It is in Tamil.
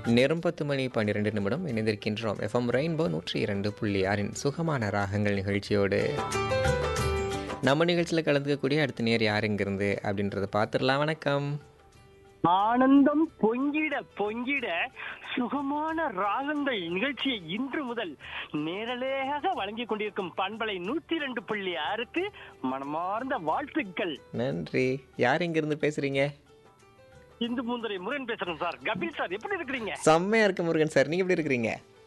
நேரம் பத்து மணி பன்னிரெண்டு நிமிடம் இணைந்திருக்கின்றோம் எஃப்எம் ரெயின்போ நூற்றி இரண்டு புள்ளி ஆறின் சுகமான ராகங்கள் நிகழ்ச்சியோடு நம்ம நிகழ்ச்சியில் கலந்துக்கக்கூடிய அடுத்த நேர் யார் இங்கிருந்து அப்படின்றத பார்த்துடலாம் வணக்கம் ஆனந்தம் பொங்கிட பொங்கிட சுகமான ராகங்கள் நிகழ்ச்சியை இன்று முதல் நேரலையாக வழங்கிக் கொண்டிருக்கும் பண்பலை நூத்தி ரெண்டு புள்ளி ஆறுக்கு மனமார்ந்த வாழ்த்துக்கள் நன்றி யார் இங்கிருந்து பேசுறீங்க இந்து மூந்தரை முருகன் பேசுறேன் சார் கபில் சார் எப்படி இருக்கிறீங்க செம்மையா இருக்கு முருகன் சார் நீங்க எப்படி இருக்கிறீங்க